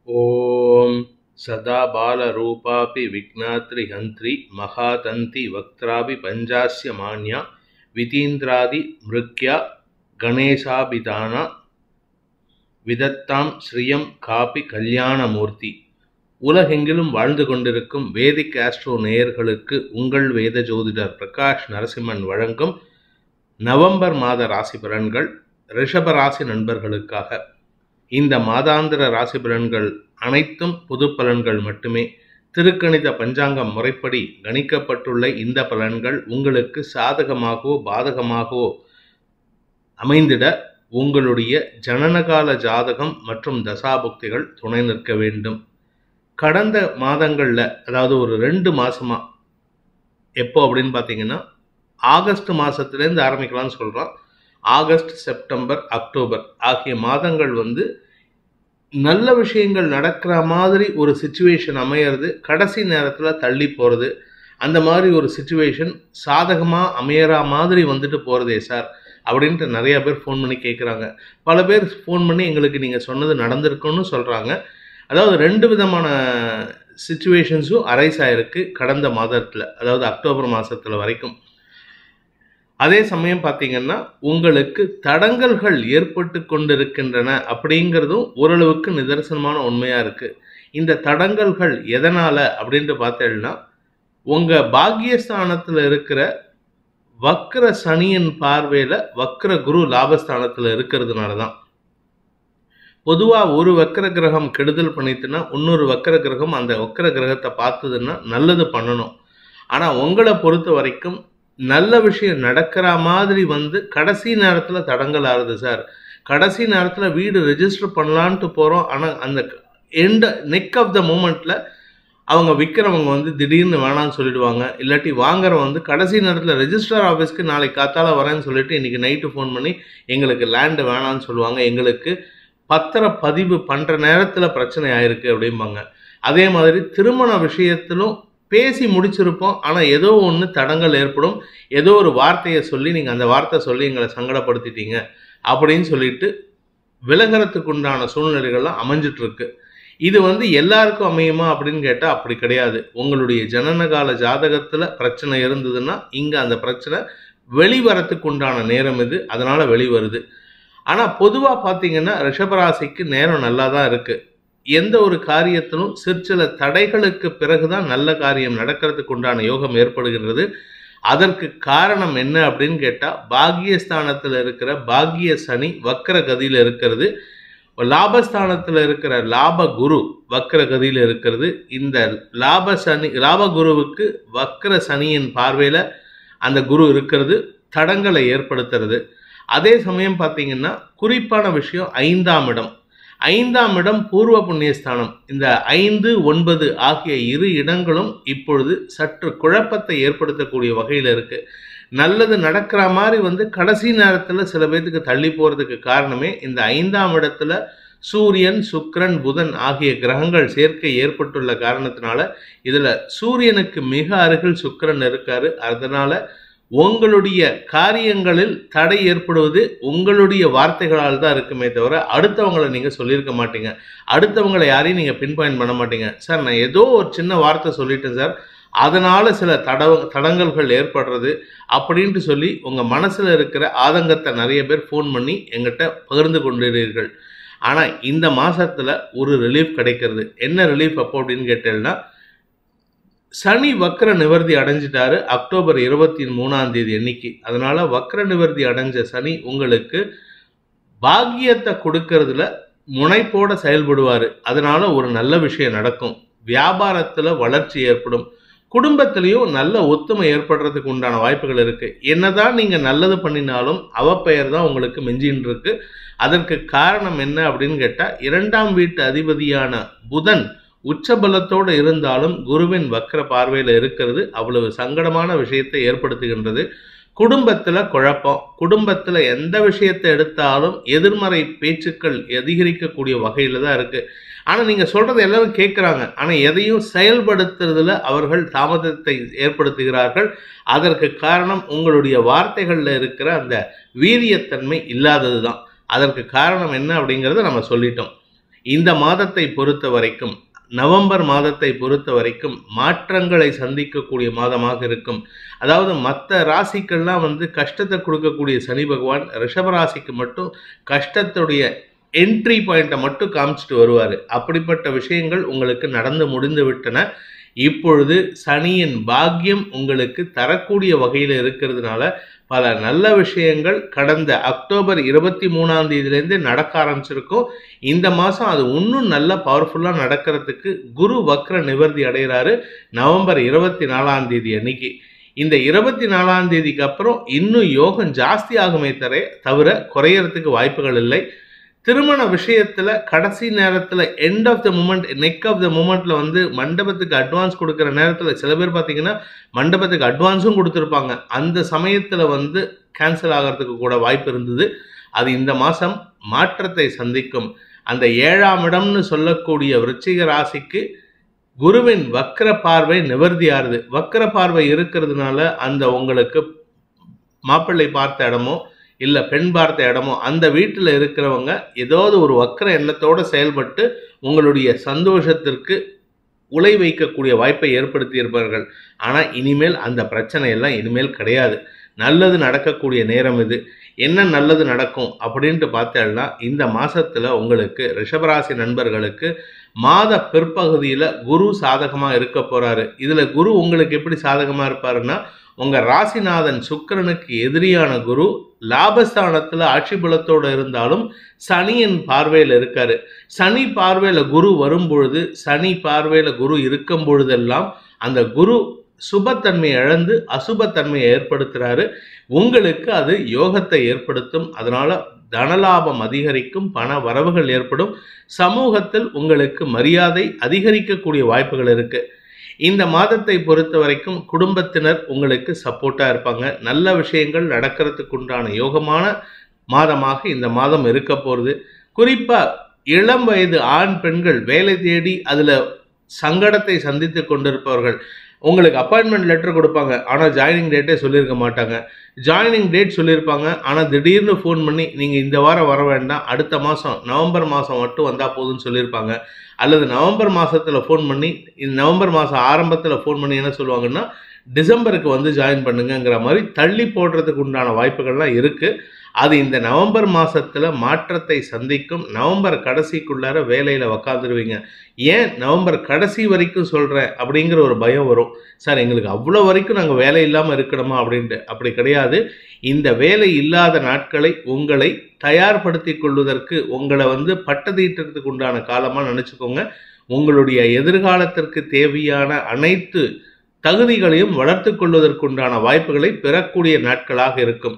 ॐ सदा बालरूपापि विघ्नात्रिहन्त्री महातन्ति वक्त्रापि पञ्चास्य मान्या वितीन्द्रादिमृग्या गणेशाभिधाना விதத்தாம் ஸ்ரீயம் காபி கல்யாணமூர்த்தி உலகெங்கிலும் வாழ்ந்து கொண்டிருக்கும் வேதிக் ஆஸ்ட்ரோ நேயர்களுக்கு உங்கள் வேத ஜோதிடர் பிரகாஷ் நரசிம்மன் வழங்கும் நவம்பர் மாத ராசி பலன்கள் ரிஷப ராசி நண்பர்களுக்காக இந்த மாதாந்திர ராசி பலன்கள் அனைத்தும் பொது பலன்கள் மட்டுமே திருக்கணித பஞ்சாங்கம் முறைப்படி கணிக்கப்பட்டுள்ள இந்த பலன்கள் உங்களுக்கு சாதகமாகவோ பாதகமாகவோ அமைந்திட உங்களுடைய ஜனனகால ஜாதகம் மற்றும் தசாபுக்திகள் துணை நிற்க வேண்டும் கடந்த மாதங்களில் அதாவது ஒரு ரெண்டு மாசமா எப்போ அப்படின்னு பார்த்தீங்கன்னா ஆகஸ்ட் மாதத்துலேருந்து ஆரம்பிக்கலாம்னு சொல்கிறோம் ஆகஸ்ட் செப்டம்பர் அக்டோபர் ஆகிய மாதங்கள் வந்து நல்ல விஷயங்கள் நடக்கிற மாதிரி ஒரு சுச்சுவேஷன் அமையிறது கடைசி நேரத்தில் தள்ளி போகிறது அந்த மாதிரி ஒரு சுச்சுவேஷன் சாதகமாக அமையற மாதிரி வந்துட்டு போகிறதே சார் அப்படின்ட்டு நிறைய பேர் ஃபோன் பண்ணி கேட்குறாங்க பல பேர் ஃபோன் பண்ணி எங்களுக்கு நீங்கள் சொன்னது நடந்திருக்குன்னு சொல்கிறாங்க அதாவது ரெண்டு விதமான சுச்சுவேஷன்ஸும் அரைஸ் ஆயிருக்கு கடந்த மாதத்தில் அதாவது அக்டோபர் மாதத்தில் வரைக்கும் அதே சமயம் பார்த்தீங்கன்னா உங்களுக்கு தடங்கல்கள் ஏற்பட்டு கொண்டிருக்கின்றன அப்படிங்கிறதும் ஓரளவுக்கு நிதர்சனமான உண்மையாக இருக்குது இந்த தடங்கல்கள் எதனால் அப்படின்ட்டு பார்த்தேன்னா உங்கள் பாக்கியஸ்தானத்தில் இருக்கிற வக்ர சனியின் பார்வையில் வக்ர குரு லாபஸ்தானத்தில் இருக்கிறதுனால தான் பொதுவாக ஒரு வக்கர கிரகம் கெடுதல் பண்ணிட்டுனா இன்னொரு வக்கர கிரகம் அந்த வக்கர கிரகத்தை பார்த்ததுன்னா நல்லது பண்ணணும் ஆனால் உங்களை பொறுத்த வரைக்கும் நல்ல விஷயம் நடக்கிற மாதிரி வந்து கடைசி நேரத்தில் தடங்கல் ஆகுது சார் கடைசி நேரத்தில் வீடு ரெஜிஸ்டர் பண்ணலான்ட்டு போகிறோம் ஆனால் அந்த எண்ட் நெக் ஆஃப் த மூமெண்ட்டில் அவங்க விற்கிறவங்க வந்து திடீர்னு வேணான்னு சொல்லிடுவாங்க இல்லாட்டி வாங்குறவங்க வந்து கடைசி நேரத்தில் ரெஜிஸ்டர் ஆஃபீஸ்க்கு நாளைக்கு காத்தால வரேன்னு சொல்லிட்டு இன்றைக்கி நைட்டு ஃபோன் பண்ணி எங்களுக்கு லேண்டு வேணான்னு சொல்லுவாங்க எங்களுக்கு பத்திர பதிவு பண்ணுற நேரத்தில் பிரச்சனை ஆயிருக்கு அப்படிம்பாங்க அதே மாதிரி திருமண விஷயத்திலும் பேசி முடிச்சிருப்போம் ஆனால் ஏதோ ஒன்று தடங்கள் ஏற்படும் ஏதோ ஒரு வார்த்தையை சொல்லி நீங்கள் அந்த வார்த்தை சொல்லி எங்களை சங்கடப்படுத்திட்டீங்க அப்படின்னு சொல்லிட்டு விலகிறதுக்கு உண்டான சூழ்நிலைகள்லாம் அமைஞ்சிட்டு இருக்கு இது வந்து எல்லாருக்கும் அமையுமா அப்படின்னு கேட்டால் அப்படி கிடையாது உங்களுடைய ஜனனகால ஜாதகத்தில் பிரச்சனை இருந்ததுன்னா இங்கே அந்த பிரச்சனை வெளிவரத்துக்கு உண்டான நேரம் இது அதனால் வெளிவருது ஆனால் பொதுவாக பார்த்தீங்கன்னா ரிஷபராசிக்கு நேரம் நல்லா தான் இருக்குது எந்த ஒரு காரியத்திலும் சிற்சில தடைகளுக்கு பிறகுதான் நல்ல காரியம் நடக்கிறதுக்கு உண்டான யோகம் ஏற்படுகிறது அதற்கு காரணம் என்ன அப்படின்னு கேட்டால் பாக்கியஸ்தானத்தில் இருக்கிற பாக்கிய சனி வக்கர கதியில் இருக்கிறது லாபஸ்தானத்தில் இருக்கிற லாப குரு வக்கர கதியில் இருக்கிறது இந்த லாப சனி லாப குருவுக்கு வக்கர சனியின் பார்வையில் அந்த குரு இருக்கிறது தடங்களை ஏற்படுத்துறது அதே சமயம் பார்த்தீங்கன்னா குறிப்பான விஷயம் ஐந்தாம் இடம் ஐந்தாம் இடம் பூர்வ புண்ணியஸ்தானம் இந்த ஐந்து ஒன்பது ஆகிய இரு இடங்களும் இப்பொழுது சற்று குழப்பத்தை ஏற்படுத்தக்கூடிய வகையில் இருக்கு நல்லது நடக்கிற மாதிரி வந்து கடைசி நேரத்தில் சில பேர்த்துக்கு தள்ளி போகிறதுக்கு காரணமே இந்த ஐந்தாம் இடத்துல சூரியன் சுக்கரன் புதன் ஆகிய கிரகங்கள் சேர்க்கை ஏற்பட்டுள்ள காரணத்தினால இதில் சூரியனுக்கு மிக அருகில் சுக்கரன் இருக்காரு அதனால உங்களுடைய காரியங்களில் தடை ஏற்படுவது உங்களுடைய வார்த்தைகளால் தான் இருக்குமே தவிர அடுத்தவங்களை நீங்கள் சொல்லியிருக்க மாட்டீங்க அடுத்தவங்களை யாரையும் நீங்கள் பின் பாயிண்ட் பண்ண மாட்டீங்க சார் நான் ஏதோ ஒரு சின்ன வார்த்தை சொல்லிட்டேன் சார் அதனால் சில தட தடங்கல்கள் ஏற்படுறது அப்படின்ட்டு சொல்லி உங்கள் மனசில் இருக்கிற ஆதங்கத்தை நிறைய பேர் ஃபோன் பண்ணி எங்கிட்ட பகிர்ந்து கொண்டிருக்கிறீர்கள் ஆனால் இந்த மாதத்தில் ஒரு ரிலீஃப் கிடைக்கிறது என்ன ரிலீஃப் அப்போ அப்படின்னு கேட்டேன்னா சனி வக்ர நிவர்த்தி அடைஞ்சிட்டாரு அக்டோபர் இருபத்தி மூணாம் தேதி அன்னைக்கு அதனால வக்ர நிவர்த்தி அடைஞ்ச சனி உங்களுக்கு பாக்கியத்தை கொடுக்கறதுல முனைப்போட செயல்படுவார் அதனால ஒரு நல்ல விஷயம் நடக்கும் வியாபாரத்தில் வளர்ச்சி ஏற்படும் குடும்பத்திலையும் நல்ல ஒத்துமை ஏற்படுறதுக்கு உண்டான வாய்ப்புகள் இருக்கு என்னதான் நீங்க நல்லது பண்ணினாலும் அவப்பெயர் தான் உங்களுக்கு மெஞ்சின்னு இருக்கு அதற்கு காரணம் என்ன அப்படின்னு கேட்டால் இரண்டாம் வீட்டு அதிபதியான புதன் உச்சபலத்தோடு இருந்தாலும் குருவின் வக்கர பார்வையில் இருக்கிறது அவ்வளவு சங்கடமான விஷயத்தை ஏற்படுத்துகின்றது குடும்பத்தில் குழப்பம் குடும்பத்தில் எந்த விஷயத்தை எடுத்தாலும் எதிர்மறை பேச்சுக்கள் அதிகரிக்கக்கூடிய வகையில் தான் இருக்குது ஆனால் நீங்கள் சொல்கிறது எல்லாரும் கேட்குறாங்க ஆனால் எதையும் செயல்படுத்துறதுல அவர்கள் தாமதத்தை ஏற்படுத்துகிறார்கள் அதற்கு காரணம் உங்களுடைய வார்த்தைகளில் இருக்கிற அந்த வீரியத்தன்மை இல்லாதது தான் அதற்கு காரணம் என்ன அப்படிங்கிறத நம்ம சொல்லிட்டோம் இந்த மாதத்தை பொறுத்த வரைக்கும் நவம்பர் மாதத்தை பொறுத்த வரைக்கும் மாற்றங்களை சந்திக்கக்கூடிய மாதமாக இருக்கும் அதாவது மற்ற ராசிக்கெல்லாம் வந்து கஷ்டத்தை கொடுக்கக்கூடிய சனி பகவான் ரிஷப ராசிக்கு மட்டும் கஷ்டத்துடைய என்ட்ரி பாயிண்ட்டை மட்டும் காமிச்சிட்டு வருவார் அப்படிப்பட்ட விஷயங்கள் உங்களுக்கு நடந்து முடிந்து விட்டன இப்பொழுது சனியின் பாக்கியம் உங்களுக்கு தரக்கூடிய வகையில் இருக்கிறதுனால பல நல்ல விஷயங்கள் கடந்த அக்டோபர் இருபத்தி மூணாம் தேதியிலேருந்து நடக்க ஆரம்பிச்சிருக்கும் இந்த மாதம் அது இன்னும் நல்ல பவர்ஃபுல்லாக நடக்கிறதுக்கு குரு வக்ர நிவர்த்தி அடைகிறாரு நவம்பர் இருபத்தி நாலாம் தேதி அன்னைக்கு இந்த இருபத்தி நாலாம் தேதிக்கு அப்புறம் இன்னும் யோகம் ஜாஸ்தி ஆகுமே தர தவிர குறையறதுக்கு வாய்ப்புகள் இல்லை திருமண விஷயத்துல கடைசி நேரத்துல end of the moment neck of the மூமெண்ட்ல வந்து மண்டபத்துக்கு அட்வான்ஸ் கொடுக்குற நேரத்துல சில பேர் பார்த்தீங்கன்னா மண்டபத்துக்கு அட்வான்ஸும் கொடுத்துருப்பாங்க அந்த சமயத்துல வந்து கேன்சல் ஆகிறதுக்கு கூட வாய்ப்பு இருந்தது அது இந்த மாசம் மாற்றத்தை சந்திக்கும் அந்த ஏழாம் இடம்னு சொல்லக்கூடிய விருச்சிக ராசிக்கு குருவின் வக்கர பார்வை நிவர்த்தியாருது வக்கர பார்வை இருக்கிறதுனால அந்த உங்களுக்கு மாப்பிள்ளை பார்த்த இடமோ இல்லை பெண் பார்த்த இடமோ அந்த வீட்டில் இருக்கிறவங்க ஏதாவது ஒரு வக்கர எண்ணத்தோடு செயல்பட்டு உங்களுடைய சந்தோஷத்திற்கு உலை வைக்கக்கூடிய வாய்ப்பை ஏற்படுத்தி இருப்பார்கள் ஆனால் இனிமேல் அந்த பிரச்சனை எல்லாம் இனிமேல் கிடையாது நல்லது நடக்கக்கூடிய நேரம் இது என்ன நல்லது நடக்கும் அப்படின்ட்டு பார்த்தேன்னா இந்த மாசத்துல உங்களுக்கு ரிஷபராசி நண்பர்களுக்கு மாத பிற்பகுதியில் குரு சாதகமாக இருக்க போறாரு இதுல குரு உங்களுக்கு எப்படி சாதகமாக இருப்பாருன்னா உங்க ராசிநாதன் சுக்கிரனுக்கு எதிரியான குரு லாபஸ்தானத்துல ஆட்சி பலத்தோட இருந்தாலும் சனியின் பார்வையில் இருக்காரு சனி பார்வையில குரு வரும் பொழுது சனி பார்வையில குரு இருக்கும் பொழுதெல்லாம் அந்த குரு சுபத்தன்மையை இழந்து அசுபத்தன்மையை ஏற்படுத்துறாரு உங்களுக்கு அது யோகத்தை ஏற்படுத்தும் அதனால தனலாபம் அதிகரிக்கும் பண வரவுகள் ஏற்படும் சமூகத்தில் உங்களுக்கு மரியாதை அதிகரிக்கக்கூடிய வாய்ப்புகள் இருக்கு இந்த மாதத்தை பொறுத்த வரைக்கும் குடும்பத்தினர் உங்களுக்கு சப்போர்ட்டா இருப்பாங்க நல்ல விஷயங்கள் நடக்கிறதுக்கு உண்டான யோகமான மாதமாக இந்த மாதம் இருக்க போகிறது குறிப்பா இளம் வயது ஆண் பெண்கள் வேலை தேடி அதுல சங்கடத்தை சந்தித்து கொண்டிருப்பவர்கள் உங்களுக்கு அப்பாயின்மெண்ட் லெட்டர் கொடுப்பாங்க ஆனால் ஜாயினிங் டேட்டே சொல்லியிருக்க மாட்டாங்க ஜாயினிங் டேட் சொல்லியிருப்பாங்க ஆனால் திடீர்னு ஃபோன் பண்ணி நீங்கள் இந்த வாரம் வர வேண்டாம் அடுத்த மாதம் நவம்பர் மாதம் மட்டும் வந்தால் போதும்னு சொல்லியிருப்பாங்க அல்லது நவம்பர் மாதத்தில் ஃபோன் பண்ணி இந்த நவம்பர் மாதம் ஆரம்பத்தில் ஃபோன் பண்ணி என்ன சொல்லுவாங்கன்னா டிசம்பருக்கு வந்து ஜாயின் பண்ணுங்கங்கிற மாதிரி தள்ளி போடுறதுக்கு உண்டான வாய்ப்புகள்லாம் இருக்குது அது இந்த நவம்பர் மாதத்தில் மாற்றத்தை சந்திக்கும் நவம்பர் கடைசிக்குள்ளார வேலையில் உக்காந்துருவீங்க ஏன் நவம்பர் கடைசி வரைக்கும் சொல்கிறேன் அப்படிங்கிற ஒரு பயம் வரும் சார் எங்களுக்கு அவ்வளோ வரைக்கும் நாங்கள் வேலை இல்லாமல் இருக்கணுமா அப்படின்ட்டு அப்படி கிடையாது இந்த வேலை இல்லாத நாட்களை உங்களை தயார்படுத்தி கொள்வதற்கு உங்களை வந்து பட்டதீட்டுறதுக்கு உண்டான காலமாக நினச்சிக்கோங்க உங்களுடைய எதிர்காலத்திற்கு தேவையான அனைத்து தகுதிகளையும் வளர்த்து கொள்வதற்குண்டான வாய்ப்புகளை பெறக்கூடிய நாட்களாக இருக்கும்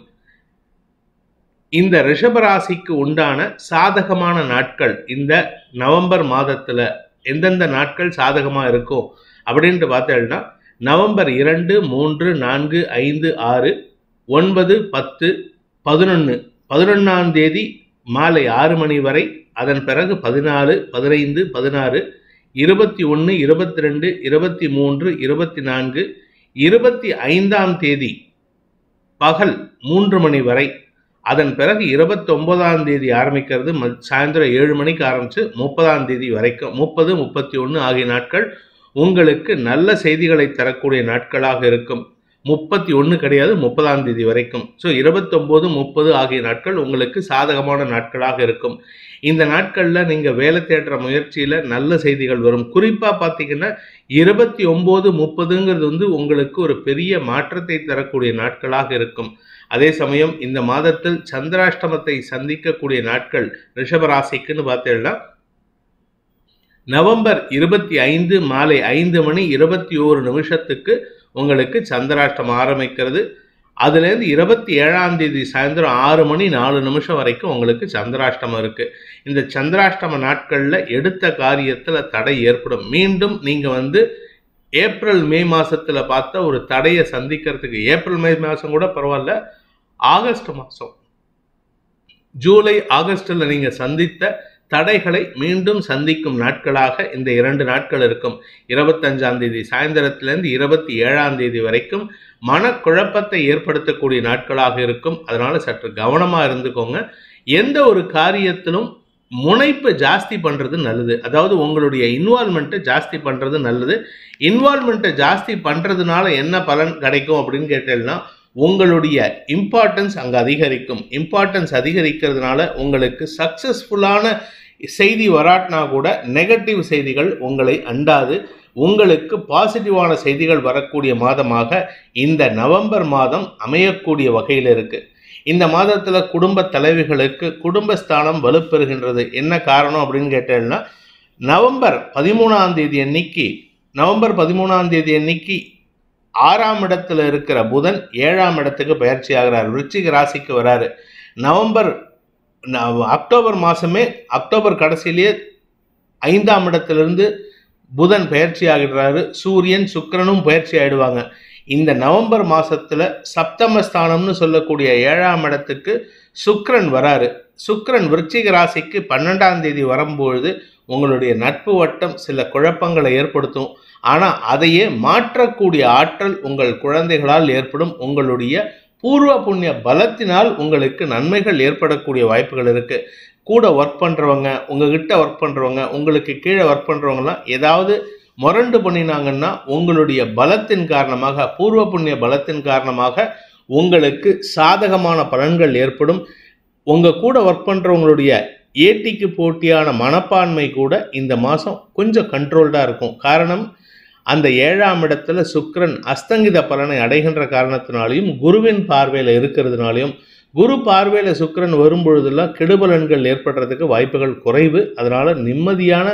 இந்த ரிஷபராசிக்கு உண்டான சாதகமான நாட்கள் இந்த நவம்பர் மாதத்துல எந்தெந்த நாட்கள் சாதகமா இருக்கும் அப்படின்ட்டு பார்த்தேன்னா நவம்பர் இரண்டு மூன்று நான்கு ஐந்து ஆறு ஒன்பது பத்து பதினொன்று பதினொன்றாம் தேதி மாலை ஆறு மணி வரை அதன் பிறகு பதினாலு பதினைந்து பதினாறு இருபத்தி ஒன்று இருபத்தி ரெண்டு இருபத்தி மூன்று இருபத்தி நான்கு இருபத்தி ஐந்தாம் தேதி பகல் மூன்று மணி வரை அதன் பிறகு இருபத்தொன்பதாம் தேதி ஆரம்பிக்கிறது ம- சாயந்தரம் ஏழு மணிக்கு ஆரம்பிச்சு முப்பதாம் தேதி வரைக்கும் முப்பது முப்பத்தி ஒன்று ஆகிய நாட்கள் உங்களுக்கு நல்ல செய்திகளை தரக்கூடிய நாட்களாக இருக்கும் முப்பத்தி ஒன்று கிடையாது முப்பதாம் தேதி வரைக்கும் ஸோ இருபத்தொம்போது முப்பது ஆகிய நாட்கள் உங்களுக்கு சாதகமான நாட்களாக இருக்கும் இந்த நாட்களில் நீங்கள் வேலை தேடுற முயற்சியில் நல்ல செய்திகள் வரும் குறிப்பாக பார்த்தீங்கன்னா இருபத்தி ஒம்பது முப்பதுங்கிறது வந்து உங்களுக்கு ஒரு பெரிய மாற்றத்தை தரக்கூடிய நாட்களாக இருக்கும் அதே சமயம் இந்த மாதத்தில் சந்திராஷ்டமத்தை சந்திக்கக்கூடிய நாட்கள் ரிஷபராசிக்குன்னு பார்த்தீங்கன்னா நவம்பர் இருபத்தி ஐந்து மாலை ஐந்து மணி இருபத்தி ஓரு நிமிஷத்துக்கு உங்களுக்கு சந்திராஷ்டமம் ஆரம்பிக்கிறது அதுலேருந்து இருபத்தி ஏழாம் தேதி சாயந்தரம் ஆறு மணி நாலு நிமிஷம் வரைக்கும் உங்களுக்கு சந்திராஷ்டமம் இருக்கு இந்த சந்திராஷ்டம நாட்களில் எடுத்த காரியத்தில் தடை ஏற்படும் மீண்டும் நீங்கள் வந்து ஏப்ரல் மே மாசத்துல பார்த்த ஒரு தடையை சந்திக்கிறதுக்கு ஏப்ரல் மே மாதம் கூட பரவாயில்ல ஆகஸ்ட் மாதம் ஜூலை ஆகஸ்டில் நீங்கள் சந்தித்த தடைகளை மீண்டும் சந்திக்கும் நாட்களாக இந்த இரண்டு நாட்கள் இருக்கும் இருபத்தஞ்சாம் தேதி சாயந்தரத்திலேருந்து இருபத்தி ஏழாம் தேதி வரைக்கும் மனக்குழப்பத்தை ஏற்படுத்தக்கூடிய நாட்களாக இருக்கும் அதனால சற்று கவனமாக இருந்துக்கோங்க எந்த ஒரு காரியத்திலும் முனைப்பை ஜாஸ்தி பண்ணுறது நல்லது அதாவது உங்களுடைய இன்வால்மெண்ட்டை ஜாஸ்தி பண்ணுறது நல்லது இன்வால்மெண்ட்டை ஜாஸ்தி பண்ணுறதுனால என்ன பலன் கிடைக்கும் அப்படின்னு கேட்டீங்கன்னா உங்களுடைய இம்பார்ட்டன்ஸ் அங்கே அதிகரிக்கும் இம்பார்ட்டன்ஸ் அதிகரிக்கிறதுனால உங்களுக்கு சக்ஸஸ்ஃபுல்லான செய்தி வராட்டினா கூட நெகட்டிவ் செய்திகள் உங்களை அண்டாது உங்களுக்கு பாசிட்டிவான செய்திகள் வரக்கூடிய மாதமாக இந்த நவம்பர் மாதம் அமையக்கூடிய வகையில் இருக்கு இந்த மாதத்தில் குடும்ப தலைவிகளுக்கு குடும்பஸ்தானம் வலுப்பெறுகின்றது என்ன காரணம் அப்படின்னு கேட்டேன்னா நவம்பர் பதிமூணாம் தேதி அன்னைக்கு நவம்பர் பதிமூணாம் தேதி அன்னைக்கு ஆறாம் இடத்துல இருக்கிற புதன் ஏழாம் இடத்துக்கு பயிற்சி ஆகிறார் விருச்சிக ராசிக்கு வராரு நவம்பர் ந- அக்டோபர் மாதமே அக்டோபர் கடைசியிலேயே ஐந்தாம் இடத்திலிருந்து புதன் பயிற்சி ஆகிடுறாரு சூரியன் சுக்கிரனும் பயிற்சி ஆயிடுவாங்க இந்த நவம்பர் மாசத்துல சப்தமஸ்தானம்னு சொல்லக்கூடிய ஏழாம் இடத்துக்கு சுக்கிரன் வராரு சுக்கிரன் விருச்சிக ராசிக்கு பன்னெண்டாம் தேதி வரும்பொழுது உங்களுடைய நட்பு வட்டம் சில குழப்பங்களை ஏற்படுத்தும் ஆனால் அதையே மாற்றக்கூடிய ஆற்றல் உங்கள் குழந்தைகளால் ஏற்படும் உங்களுடைய பூர்வ புண்ணிய பலத்தினால் உங்களுக்கு நன்மைகள் ஏற்படக்கூடிய வாய்ப்புகள் இருக்கு கூட ஒர்க் பண்ணுறவங்க உங்ககிட்ட ஒர்க் பண்ணுறவங்க உங்களுக்கு கீழே ஒர்க் பண்ணுறவங்கலாம் ஏதாவது முரண்டு பண்ணினாங்கன்னா உங்களுடைய பலத்தின் காரணமாக பூர்வ புண்ணிய பலத்தின் காரணமாக உங்களுக்கு சாதகமான பலன்கள் ஏற்படும் உங்கள் கூட ஒர்க் பண்ணுறவங்களுடைய ஏட்டிக்கு போட்டியான மனப்பான்மை கூட இந்த மாதம் கொஞ்சம் கண்ட்ரோல்டாக இருக்கும் காரணம் அந்த ஏழாம் இடத்துல சுக்கிரன் அஸ்தங்கித பலனை அடைகின்ற காரணத்தினாலையும் குருவின் பார்வையில் இருக்கிறதுனாலையும் குரு பார்வையில் சுக்கிரன் வரும்பொழுதெல்லாம் கெடுபலன்கள் ஏற்படுறதுக்கு வாய்ப்புகள் குறைவு அதனால நிம்மதியான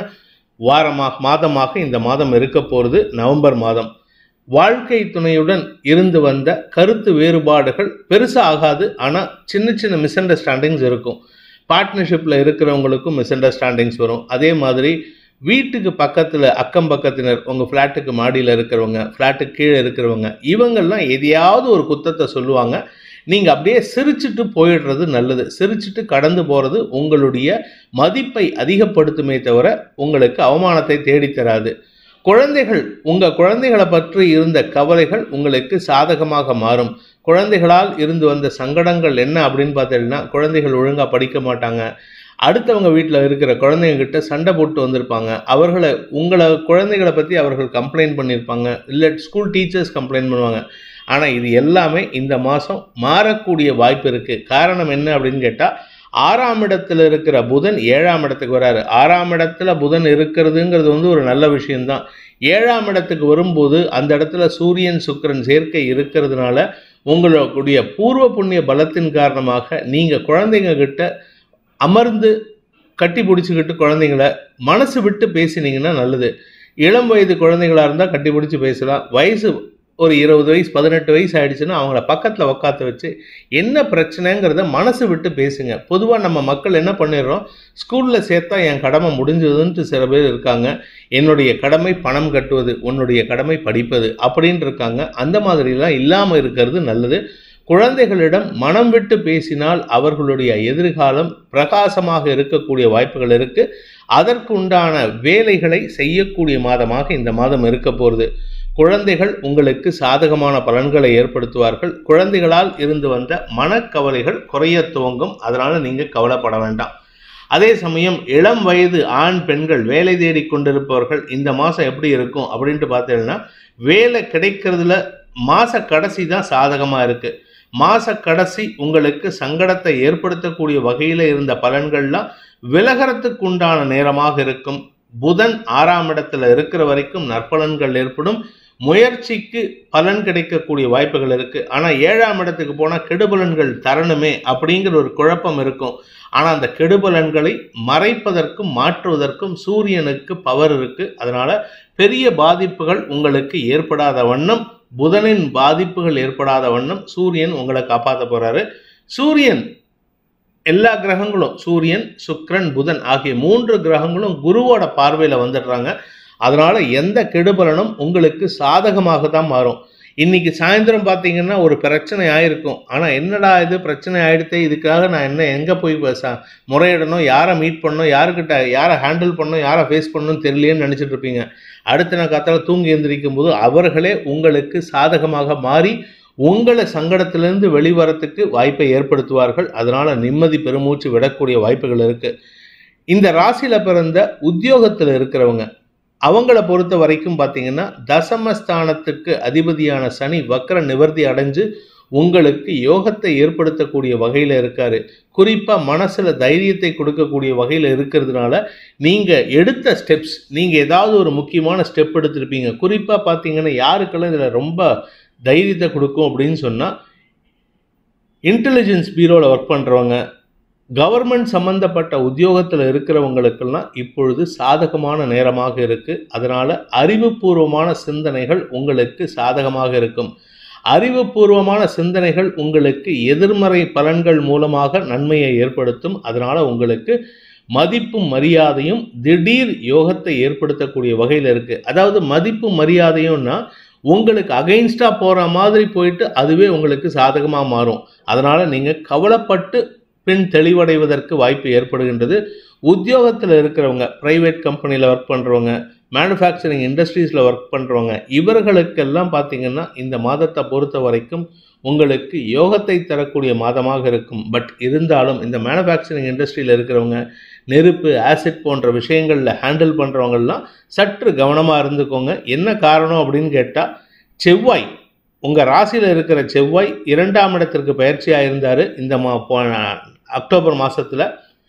வாரமாக மாதமாக இந்த மாதம் இருக்க போகிறது நவம்பர் மாதம் வாழ்க்கை துணையுடன் இருந்து வந்த கருத்து வேறுபாடுகள் பெருசாக ஆகாது ஆனால் சின்ன சின்ன மிஸ் அண்டர்ஸ்டாண்டிங்ஸ் இருக்கும் பார்ட்னர்ஷிப்பில் இருக்கிறவங்களுக்கும் மிஸ் அண்டர்ஸ்டாண்டிங்ஸ் வரும் அதே மாதிரி வீட்டுக்கு பக்கத்தில் அக்கம் பக்கத்தினர் உங்கள் ஃப்ளாட்டுக்கு மாடியில் இருக்கிறவங்க ஃப்ளாட்டுக்கு கீழே இருக்கிறவங்க இவங்கெல்லாம் எதையாவது ஒரு குத்தத்தை சொல்லுவாங்க நீங்கள் அப்படியே சிரிச்சிட்டு போயிடுறது நல்லது சிரிச்சிட்டு கடந்து போகிறது உங்களுடைய மதிப்பை அதிகப்படுத்துமே தவிர உங்களுக்கு அவமானத்தை தேடித் தராது குழந்தைகள் உங்கள் குழந்தைகளை பற்றி இருந்த கவலைகள் உங்களுக்கு சாதகமாக மாறும் குழந்தைகளால் இருந்து வந்த சங்கடங்கள் என்ன அப்படின்னு பார்த்தீங்கன்னா குழந்தைகள் ஒழுங்காக படிக்க மாட்டாங்க அடுத்தவங்க வீட்டில் இருக்கிற குழந்தைங்க கிட்ட சண்டை போட்டு வந்திருப்பாங்க அவர்களை உங்களை குழந்தைகளை பற்றி அவர்கள் கம்ப்ளைண்ட் பண்ணியிருப்பாங்க இல்லை ஸ்கூல் டீச்சர்ஸ் கம்ப்ளைண்ட் பண்ணுவாங்க ஆனால் இது எல்லாமே இந்த மாதம் மாறக்கூடிய வாய்ப்பு இருக்குது காரணம் என்ன அப்படின்னு கேட்டால் ஆறாம் இடத்துல இருக்கிற புதன் ஏழாம் இடத்துக்கு வராரு ஆறாம் இடத்துல புதன் இருக்கிறதுங்கிறது வந்து ஒரு நல்ல விஷயம்தான் ஏழாம் இடத்துக்கு வரும்போது அந்த இடத்துல சூரியன் சுக்கிரன் சேர்க்கை இருக்கிறதுனால உங்களுடைய பூர்வ புண்ணிய பலத்தின் காரணமாக நீங்கள் குழந்தைங்க கிட்ட அமர்ந்து கட்டி பிடிச்சிக்கிட்டு குழந்தைங்கள மனசு விட்டு பேசினீங்கன்னா நல்லது இளம் வயது குழந்தைங்களா இருந்தால் கட்டி பிடிச்சி பேசலாம் வயசு ஒரு இருபது வயசு பதினெட்டு வயசு ஆயிடுச்சுன்னா அவங்கள பக்கத்தில் உக்காத்து வச்சு என்ன பிரச்சனைங்கிறத மனசு விட்டு பேசுங்க பொதுவாக நம்ம மக்கள் என்ன பண்ணிடுறோம் ஸ்கூலில் சேர்த்தா என் கடமை முடிஞ்சதுன்ட்டு சில பேர் இருக்காங்க என்னுடைய கடமை பணம் கட்டுவது உன்னுடைய கடமை படிப்பது அப்படின்னு இருக்காங்க அந்த மாதிரிலாம் இல்லாமல் இருக்கிறது நல்லது குழந்தைகளிடம் மனம் விட்டு பேசினால் அவர்களுடைய எதிர்காலம் பிரகாசமாக இருக்கக்கூடிய வாய்ப்புகள் இருக்கு அதற்கு உண்டான வேலைகளை செய்யக்கூடிய மாதமாக இந்த மாதம் இருக்க போகிறது குழந்தைகள் உங்களுக்கு சாதகமான பலன்களை ஏற்படுத்துவார்கள் குழந்தைகளால் இருந்து வந்த மனக்கவலைகள் குறைய துவங்கும் அதனால நீங்க கவலைப்பட வேண்டாம் அதே சமயம் இளம் வயது ஆண் பெண்கள் வேலை தேடி கொண்டிருப்பவர்கள் இந்த மாதம் எப்படி இருக்கும் அப்படின்ட்டு பார்த்தீங்கன்னா வேலை கிடைக்கிறதுல மாத கடைசி தான் சாதகமாக இருக்கு மாச கடைசி உங்களுக்கு சங்கடத்தை ஏற்படுத்தக்கூடிய வகையில் இருந்த பலன்கள்லாம் விலகறதுக்கு உண்டான நேரமாக இருக்கும் புதன் ஆறாம் இடத்துல இருக்கிற வரைக்கும் நற்பலன்கள் ஏற்படும் முயற்சிக்கு பலன் கிடைக்கக்கூடிய வாய்ப்புகள் இருக்கு ஆனா ஏழாம் இடத்துக்கு போனா கெடுபலன்கள் தரணுமே அப்படிங்கிற ஒரு குழப்பம் இருக்கும் ஆனா அந்த கெடுபலன்களை மறைப்பதற்கும் மாற்றுவதற்கும் சூரியனுக்கு பவர் இருக்கு அதனால பெரிய பாதிப்புகள் உங்களுக்கு ஏற்படாத வண்ணம் புதனின் பாதிப்புகள் ஏற்படாத வண்ணம் சூரியன் உங்களை காப்பாற்ற போறாரு சூரியன் எல்லா கிரகங்களும் சூரியன் சுக்கிரன் புதன் ஆகிய மூன்று கிரகங்களும் குருவோட பார்வையில வந்துடுறாங்க அதனால எந்த கெடுபலனும் உங்களுக்கு சாதகமாக தான் மாறும் இன்னைக்கு சாயந்தரம் பார்த்தீங்கன்னா ஒரு பிரச்சனை ஆயிருக்கும் ஆனால் என்னடா இது பிரச்சனை ஆயிடுத்தே இதுக்காக நான் என்ன எங்கே போய் பேச முறையிடணும் யாரை மீட் பண்ணணும் யாருக்கிட்ட யாரை ஹேண்டில் பண்ணணும் யாரை ஃபேஸ் பண்ணணும்னு தெரியலையேன்னு நினச்சிட்டு இருப்பீங்க அடுத்த நாள் காத்தால தூங்கி எந்திரிக்கும் போது அவர்களே உங்களுக்கு சாதகமாக மாறி உங்களை சங்கடத்திலிருந்து வெளிவரத்துக்கு வாய்ப்பை ஏற்படுத்துவார்கள் அதனால நிம்மதி பெருமூச்சு விடக்கூடிய வாய்ப்புகள் இருக்கு இந்த ராசியில பிறந்த உத்தியோகத்தில் இருக்கிறவங்க அவங்கள பொறுத்த வரைக்கும் பார்த்தீங்கன்னா தசமஸ்தானத்துக்கு அதிபதியான சனி வக்ர நிவர்த்தி அடைஞ்சு உங்களுக்கு யோகத்தை ஏற்படுத்தக்கூடிய வகையில் இருக்காரு குறிப்பாக மனசில் தைரியத்தை கொடுக்கக்கூடிய வகையில் இருக்கிறதுனால நீங்கள் எடுத்த ஸ்டெப்ஸ் நீங்கள் ஏதாவது ஒரு முக்கியமான ஸ்டெப் எடுத்திருப்பீங்க குறிப்பாக பார்த்தீங்கன்னா யாருக்கெல்லாம் இதில் ரொம்ப தைரியத்தை கொடுக்கும் அப்படின்னு சொன்னால் இன்டெலிஜென்ஸ் பீரோவில் ஒர்க் பண்ணுறவங்க கவர்மெண்ட் சம்பந்தப்பட்ட உத்தியோகத்தில் இருக்கிறவங்களுக்கெல்லாம் இப்பொழுது சாதகமான நேரமாக இருக்குது அதனால் அறிவுபூர்வமான சிந்தனைகள் உங்களுக்கு சாதகமாக இருக்கும் அறிவுபூர்வமான சிந்தனைகள் உங்களுக்கு எதிர்மறை பலன்கள் மூலமாக நன்மையை ஏற்படுத்தும் அதனால் உங்களுக்கு மதிப்பும் மரியாதையும் திடீர் யோகத்தை ஏற்படுத்தக்கூடிய வகையில் இருக்குது அதாவது மதிப்பு மரியாதையும்னா உங்களுக்கு அகைன்ஸ்டாக போகிற மாதிரி போயிட்டு அதுவே உங்களுக்கு சாதகமாக மாறும் அதனால் நீங்கள் கவலைப்பட்டு பின் தெளிவடைவதற்கு வாய்ப்பு ஏற்படுகின்றது உத்தியோகத்தில் இருக்கிறவங்க ப்ரைவேட் கம்பெனியில் ஒர்க் பண்ணுறவங்க மேனுஃபேக்சரிங் இண்டஸ்ட்ரீஸில் ஒர்க் பண்ணுறவங்க இவர்களுக்கெல்லாம் பார்த்தீங்கன்னா இந்த மாதத்தை பொறுத்த வரைக்கும் உங்களுக்கு யோகத்தை தரக்கூடிய மாதமாக இருக்கும் பட் இருந்தாலும் இந்த மேனுஃபேக்சரிங் இண்டஸ்ட்ரியில் இருக்கிறவங்க நெருப்பு ஆசிட் போன்ற விஷயங்களில் ஹேண்டில் பண்ணுறவங்கெல்லாம் சற்று கவனமாக இருந்துக்கோங்க என்ன காரணம் அப்படின்னு கேட்டால் செவ்வாய் உங்கள் ராசியில் இருக்கிற செவ்வாய் இரண்டாம் இடத்திற்கு பயிற்சியாக இருந்தார் இந்த மா போன அக்டோபர் மாதத்தில்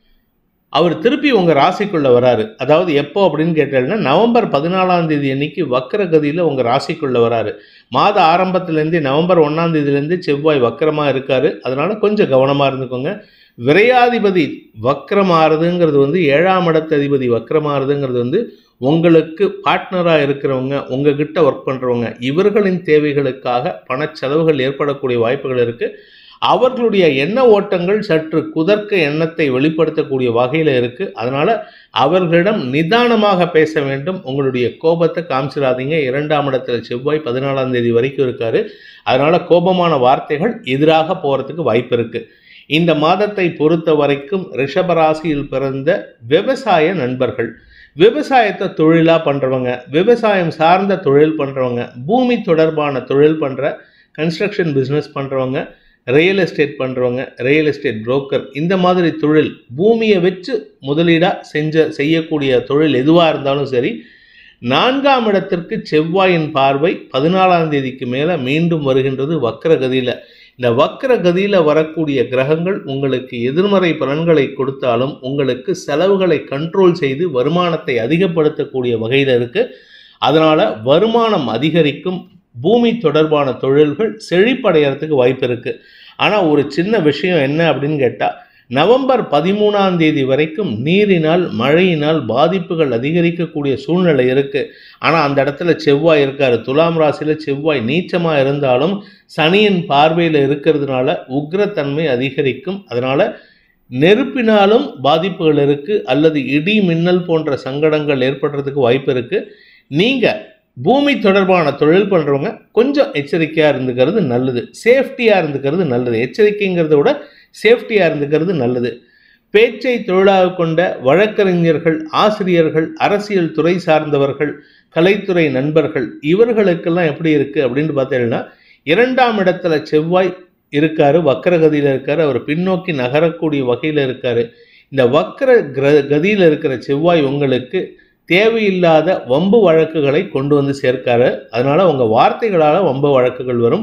அவர் திருப்பி உங்கள் ராசிக்குள்ளே வராரு அதாவது எப்போ அப்படின்னு கேட்டீங்கன்னா நவம்பர் பதினாலாம் தேதி அன்னைக்கு வக்கரகதியில் உங்கள் ராசிக்குள்ளே வராரு மாத ஆரம்பத்துலேருந்தே நவம்பர் ஒன்றாம் தேதியிலேருந்து செவ்வாய் வக்கரமாக இருக்கார் அதனால் கொஞ்சம் கவனமாக இருந்துக்கோங்க விரையாதிபதி வக்கரமாறுதுங்கிறது வந்து ஏழாம் இடத்து அதிபதி வக்கரமாறுதுங்கிறது வந்து உங்களுக்கு பார்ட்னராக இருக்கிறவங்க உங்ககிட்ட ஒர்க் பண்ணுறவங்க இவர்களின் தேவைகளுக்காக பணச்செலவுகள் ஏற்படக்கூடிய வாய்ப்புகள் இருக்குது அவர்களுடைய எண்ண ஓட்டங்கள் சற்று குதர்க்க எண்ணத்தை வெளிப்படுத்தக்கூடிய வகையில் இருக்குது அதனால் அவர்களிடம் நிதானமாக பேச வேண்டும் உங்களுடைய கோபத்தை காமிச்சிடாதீங்க இரண்டாம் இடத்துல செவ்வாய் பதினாலாம் தேதி வரைக்கும் இருக்காரு அதனால் கோபமான வார்த்தைகள் எதிராக போகிறதுக்கு வாய்ப்பு இருக்குது இந்த மாதத்தை பொறுத்த வரைக்கும் ரிஷபராசியில் பிறந்த விவசாய நண்பர்கள் விவசாயத்தை தொழிலாக பண்ணுறவங்க விவசாயம் சார்ந்த தொழில் பண்ணுறவங்க பூமி தொடர்பான தொழில் பண்ணுற கன்ஸ்ட்ரக்ஷன் பிஸ்னஸ் பண்ணுறவங்க ரியல் எஸ்டேட் பண்ணுறவங்க ரியல் எஸ்டேட் புரோக்கர் இந்த மாதிரி தொழில் பூமியை வச்சு முதலீடாக செஞ்ச செய்யக்கூடிய தொழில் எதுவாக இருந்தாலும் சரி நான்காம் இடத்திற்கு செவ்வாயின் பார்வை பதினாலாம் தேதிக்கு மேலே மீண்டும் வருகின்றது வக்கரகதியில் இந்த வக்கர கதியில் வரக்கூடிய கிரகங்கள் உங்களுக்கு எதிர்மறை பலன்களை கொடுத்தாலும் உங்களுக்கு செலவுகளை கண்ட்ரோல் செய்து வருமானத்தை அதிகப்படுத்தக்கூடிய வகையில் இருக்குது அதனால் வருமானம் அதிகரிக்கும் பூமி தொடர்பான தொழில்கள் செழிப்படைகிறதுக்கு வாய்ப்பு இருக்குது ஆனால் ஒரு சின்ன விஷயம் என்ன அப்படின்னு கேட்டால் நவம்பர் பதிமூணாம் தேதி வரைக்கும் நீரினால் மழையினால் பாதிப்புகள் அதிகரிக்கக்கூடிய சூழ்நிலை இருக்குது ஆனால் அந்த இடத்துல செவ்வாய் இருக்கார் துலாம் ராசியில் செவ்வாய் நீச்சமாக இருந்தாலும் சனியின் பார்வையில் இருக்கிறதுனால உக்ரத்தன்மை அதிகரிக்கும் அதனால் நெருப்பினாலும் பாதிப்புகள் இருக்குது அல்லது இடி மின்னல் போன்ற சங்கடங்கள் ஏற்படுறதுக்கு வாய்ப்பு இருக்குது நீங்கள் பூமி தொடர்பான தொழில் பண்ணுறவங்க கொஞ்சம் எச்சரிக்கையாக இருந்துக்கிறது நல்லது சேஃப்டியாக இருந்துக்கிறது நல்லது எச்சரிக்கைங்கிறத விட சேஃப்டியாக இருந்துக்கிறது நல்லது பேச்சை தொழிலாக கொண்ட வழக்கறிஞர்கள் ஆசிரியர்கள் அரசியல் துறை சார்ந்தவர்கள் கலைத்துறை நண்பர்கள் இவர்களுக்கெல்லாம் எப்படி இருக்குது அப்படின்னு பார்த்தீங்கன்னா இரண்டாம் இடத்துல செவ்வாய் இருக்காரு வக்கரகதியில் இருக்காரு அவர் பின்னோக்கி நகரக்கூடிய வகையில் இருக்காரு இந்த வக்கர கிர கதியில் இருக்கிற செவ்வாய் உங்களுக்கு தேவையில்லாத வம்பு வழக்குகளை கொண்டு வந்து சேர்க்காரு அதனால உங்க வார்த்தைகளால் வம்பு வழக்குகள் வரும்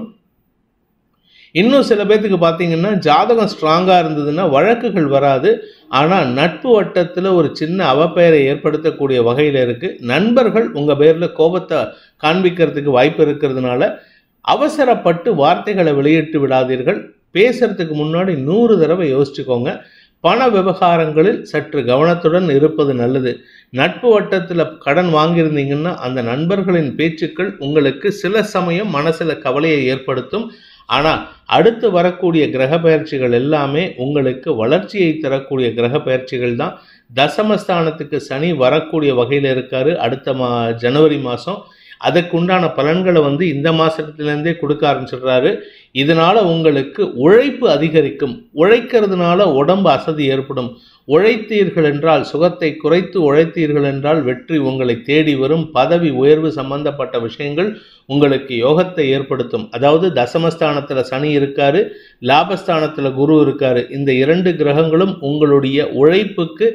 இன்னும் சில பேர்த்துக்கு பார்த்தீங்கன்னா ஜாதகம் ஸ்ட்ராங்காக இருந்ததுன்னா வழக்குகள் வராது ஆனால் நட்பு வட்டத்தில் ஒரு சின்ன அவப்பெயரை ஏற்படுத்தக்கூடிய வகையில் இருக்குது நண்பர்கள் உங்கள் பேரில் கோபத்தை காண்பிக்கிறதுக்கு வாய்ப்பு இருக்கிறதுனால அவசரப்பட்டு வார்த்தைகளை வெளியிட்டு விடாதீர்கள் பேசுறதுக்கு முன்னாடி நூறு தடவை யோசிச்சுக்கோங்க பண விவகாரங்களில் சற்று கவனத்துடன் இருப்பது நல்லது நட்பு வட்டத்தில் கடன் வாங்கியிருந்தீங்கன்னா அந்த நண்பர்களின் பேச்சுக்கள் உங்களுக்கு சில சமயம் மனசில் கவலையை ஏற்படுத்தும் ஆனால் அடுத்து வரக்கூடிய கிரக பயிற்சிகள் எல்லாமே உங்களுக்கு வளர்ச்சியை தரக்கூடிய கிரக பயிற்சிகள் தான் தசமஸ்தானத்துக்கு சனி வரக்கூடிய வகையில் இருக்காரு அடுத்த மா ஜனவரி மாதம் அதுக்குண்டான பலன்களை வந்து இந்த மாதத்துலேருந்தே கொடுக்க ஆரம்பிச்சிடுறாரு இதனால் உங்களுக்கு உழைப்பு அதிகரிக்கும் உழைக்கிறதுனால உடம்பு அசதி ஏற்படும் உழைத்தீர்கள் என்றால் சுகத்தை குறைத்து உழைத்தீர்கள் என்றால் வெற்றி உங்களை தேடி வரும் பதவி உயர்வு சம்பந்தப்பட்ட விஷயங்கள் உங்களுக்கு யோகத்தை ஏற்படுத்தும் அதாவது தசமஸ்தானத்தில் சனி இருக்காரு லாபஸ்தானத்தில் குரு இருக்காரு இந்த இரண்டு கிரகங்களும் உங்களுடைய உழைப்புக்கு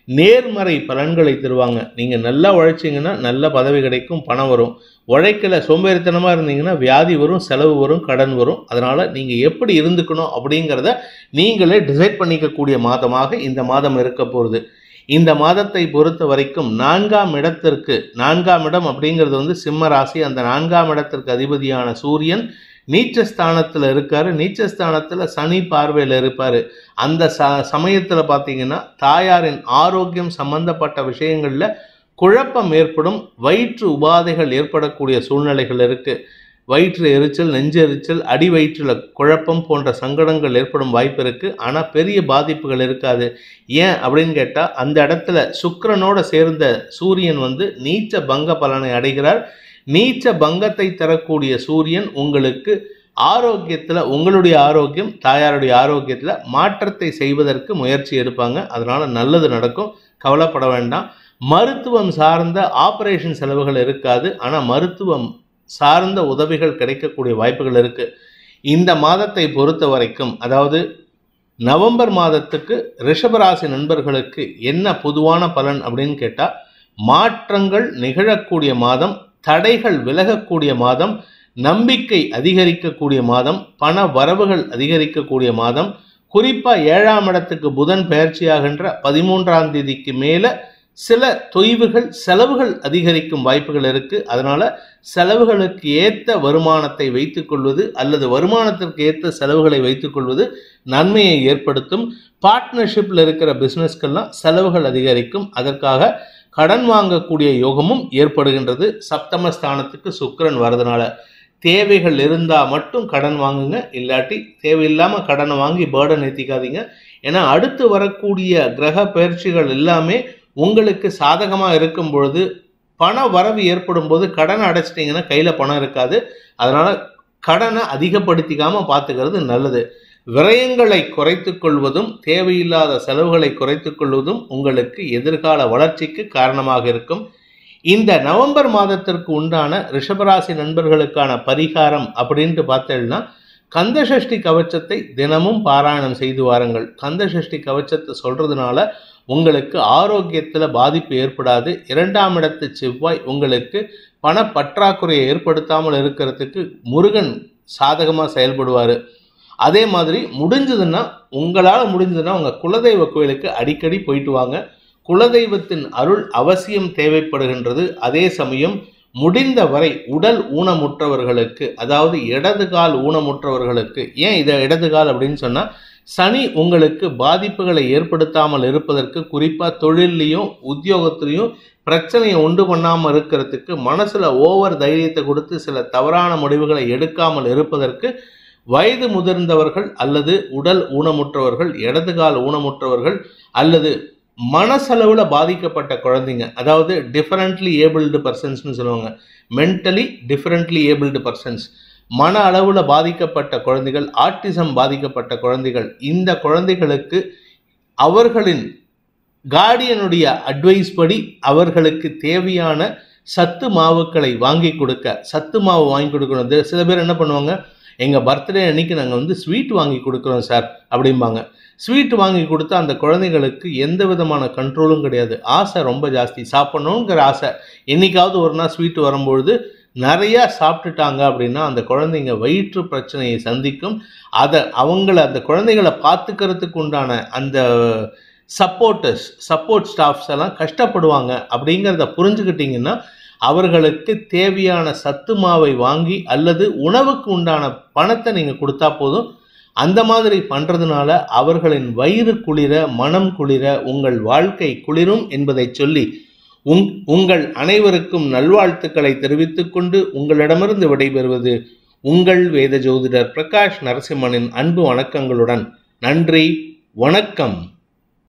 நேர்மறை பலன்களை தருவாங்க நீங்கள் நல்லா உழைச்சிங்கன்னா நல்ல பதவி கிடைக்கும் பணம் வரும் உழைக்கல சோம்பேறித்தனமாக இருந்தீங்கன்னா வியாதி வரும் செலவு வரும் கடன் வரும் அதனால் நீங்கள் எப்படி இருந்துக்கணும் அப்படிங்கிறத நீங்களே டிசைட் பண்ணிக்கக்கூடிய மாதமாக இந்த மாதம் இருக்க போகுது இந்த மாதத்தை பொறுத்த வரைக்கும் நான்காம் இடத்திற்கு நான்காம் இடம் அப்படிங்கிறது வந்து சிம்ம ராசி அந்த நான்காம் இடத்திற்கு அதிபதியான சூரியன் நீச்சஸ்தானத்தில் இருக்காரு நீச்சஸ்தானத்தில் சனி பார்வையில் இருப்பார் அந்த ச சமயத்தில் பார்த்தீங்கன்னா தாயாரின் ஆரோக்கியம் சம்பந்தப்பட்ட விஷயங்களில் குழப்பம் ஏற்படும் வயிற்று உபாதைகள் ஏற்படக்கூடிய சூழ்நிலைகள் இருக்குது வயிற்று எரிச்சல் நெஞ்சு எரிச்சல் அடி வயிற்றில் குழப்பம் போன்ற சங்கடங்கள் ஏற்படும் வாய்ப்பு இருக்குது ஆனால் பெரிய பாதிப்புகள் இருக்காது ஏன் அப்படின்னு கேட்டால் அந்த இடத்துல சுக்கிரனோட சேர்ந்த சூரியன் வந்து நீச்ச பங்க பலனை அடைகிறார் நீச்ச பங்கத்தை தரக்கூடிய சூரியன் உங்களுக்கு ஆரோக்கியத்தில் உங்களுடைய ஆரோக்கியம் தாயாருடைய ஆரோக்கியத்தில் மாற்றத்தை செய்வதற்கு முயற்சி எடுப்பாங்க அதனால் நல்லது நடக்கும் கவலைப்பட வேண்டாம் மருத்துவம் சார்ந்த ஆப்ரேஷன் செலவுகள் இருக்காது ஆனால் மருத்துவம் சார்ந்த உதவிகள் கிடைக்கக்கூடிய வாய்ப்புகள் இருக்குது இந்த மாதத்தை பொறுத்த வரைக்கும் அதாவது நவம்பர் மாதத்துக்கு ரிஷபராசி நண்பர்களுக்கு என்ன பொதுவான பலன் அப்படின்னு கேட்டால் மாற்றங்கள் நிகழக்கூடிய மாதம் தடைகள் விலகக்கூடிய மாதம் நம்பிக்கை அதிகரிக்கக்கூடிய மாதம் பண வரவுகள் அதிகரிக்கக்கூடிய மாதம் குறிப்பாக ஏழாம் இடத்துக்கு புதன் பயிற்சியாகின்ற பதிமூன்றாம் தேதிக்கு மேலே சில தொய்வுகள் செலவுகள் அதிகரிக்கும் வாய்ப்புகள் இருக்குது அதனால் செலவுகளுக்கு ஏற்ற வருமானத்தை வைத்துக்கொள்வது அல்லது வருமானத்திற்கு ஏற்ற செலவுகளை வைத்துக்கொள்வது நன்மையை ஏற்படுத்தும் பார்ட்னர்ஷிப்பில் இருக்கிற பிஸ்னஸ்க்கெல்லாம் செலவுகள் அதிகரிக்கும் அதற்காக கடன் வாங்கக்கூடிய யோகமும் ஏற்படுகின்றது சப்தமஸ்தானத்துக்கு சுக்கிரன் வரதுனால தேவைகள் இருந்தால் மட்டும் கடன் வாங்குங்க இல்லாட்டி தேவையில்லாமல் கடனை வாங்கி பேர்டன் ஏற்றிக்காதீங்க ஏன்னா அடுத்து வரக்கூடிய கிரக பயிற்சிகள் எல்லாமே உங்களுக்கு சாதகமாக இருக்கும் பொழுது பண வரவு ஏற்படும் போது கடனை அடைச்சிட்டிங்கன்னா கையில் பணம் இருக்காது அதனால் கடனை அதிகப்படுத்திக்காமல் பார்த்துக்கிறது நல்லது விரயங்களை குறைத்து கொள்வதும் தேவையில்லாத செலவுகளை குறைத்து கொள்வதும் உங்களுக்கு எதிர்கால வளர்ச்சிக்கு காரணமாக இருக்கும் இந்த நவம்பர் மாதத்திற்கு உண்டான ரிஷபராசி நண்பர்களுக்கான பரிகாரம் அப்படின்ட்டு பார்த்தேன்னா கந்தசஷ்டி கவச்சத்தை தினமும் பாராயணம் செய்து வாருங்கள் கந்தசஷ்டி கவச்சத்தை சொல்றதுனால உங்களுக்கு ஆரோக்கியத்தில் பாதிப்பு ஏற்படாது இரண்டாம் இடத்து செவ்வாய் உங்களுக்கு பண பற்றாக்குறையை ஏற்படுத்தாமல் இருக்கிறதுக்கு முருகன் சாதகமாக செயல்படுவார் அதே மாதிரி முடிஞ்சதுன்னா உங்களால் முடிஞ்சதுன்னா உங்கள் குலதெய்வ கோயிலுக்கு அடிக்கடி போயிட்டு வாங்க குலதெய்வத்தின் அருள் அவசியம் தேவைப்படுகின்றது அதே சமயம் முடிந்த வரை உடல் ஊனமுற்றவர்களுக்கு அதாவது இடது கால் ஊனமுற்றவர்களுக்கு ஏன் இதை இடது கால் அப்படின்னு சொன்னால் சனி உங்களுக்கு பாதிப்புகளை ஏற்படுத்தாமல் இருப்பதற்கு குறிப்பாக தொழில்லையும் உத்தியோகத்திலையும் பிரச்சனையை உண்டு பண்ணாமல் இருக்கிறதுக்கு மனசில் ஓவர் தைரியத்தை கொடுத்து சில தவறான முடிவுகளை எடுக்காமல் இருப்பதற்கு வயது முதிர்ந்தவர்கள் அல்லது உடல் ஊனமுற்றவர்கள் இடது கால் ஊனமுற்றவர்கள் அல்லது மனசளவில் பாதிக்கப்பட்ட குழந்தைங்க அதாவது டிஃபரண்ட்லி ஏபிள்டு பர்சன்ஸ்னு சொல்லுவாங்க மென்டலி டிஃபரண்ட்லி ஏபிள்டு பர்சன்ஸ் மன அளவில் பாதிக்கப்பட்ட குழந்தைகள் ஆட்டிசம் பாதிக்கப்பட்ட குழந்தைகள் இந்த குழந்தைகளுக்கு அவர்களின் கார்டியனுடைய அட்வைஸ் படி அவர்களுக்கு தேவையான சத்து மாவுக்களை வாங்கி கொடுக்க சத்து மாவு வாங்கி கொடுக்கணும் இது சில பேர் என்ன பண்ணுவாங்க எங்கள் பர்த்டே அன்னைக்கு நாங்கள் வந்து ஸ்வீட் வாங்கி கொடுக்குறோம் சார் அப்படிம்பாங்க ஸ்வீட் வாங்கி கொடுத்தா அந்த குழந்தைகளுக்கு எந்த விதமான கண்ட்ரோலும் கிடையாது ஆசை ரொம்ப ஜாஸ்தி சாப்பிடணுங்கிற ஆசை என்னைக்காவது ஒரு நாள் ஸ்வீட் வரும்பொழுது நிறையா சாப்பிட்டுட்டாங்க அப்படின்னா அந்த குழந்தைங்க வயிற்று பிரச்சனையை சந்திக்கும் அதை அவங்கள அந்த குழந்தைகளை பார்த்துக்கிறதுக்கு உண்டான அந்த சப்போர்ட்டர்ஸ் சப்போர்ட் ஸ்டாஃப்ஸ் எல்லாம் கஷ்டப்படுவாங்க அப்படிங்கிறத புரிஞ்சுக்கிட்டிங்கன்னா அவர்களுக்கு தேவையான சத்து மாவை வாங்கி அல்லது உணவுக்கு உண்டான பணத்தை நீங்கள் கொடுத்தா போதும் அந்த மாதிரி பண்ணுறதுனால அவர்களின் வயிறு குளிர மனம் குளிர உங்கள் வாழ்க்கை குளிரும் என்பதை சொல்லி உங் உங்கள் அனைவருக்கும் நல்வாழ்த்துக்களை தெரிவித்துக்கொண்டு உங்களிடமிருந்து விடைபெறுவது உங்கள் வேத ஜோதிடர் பிரகாஷ் நரசிம்மனின் அன்பு வணக்கங்களுடன் நன்றி வணக்கம்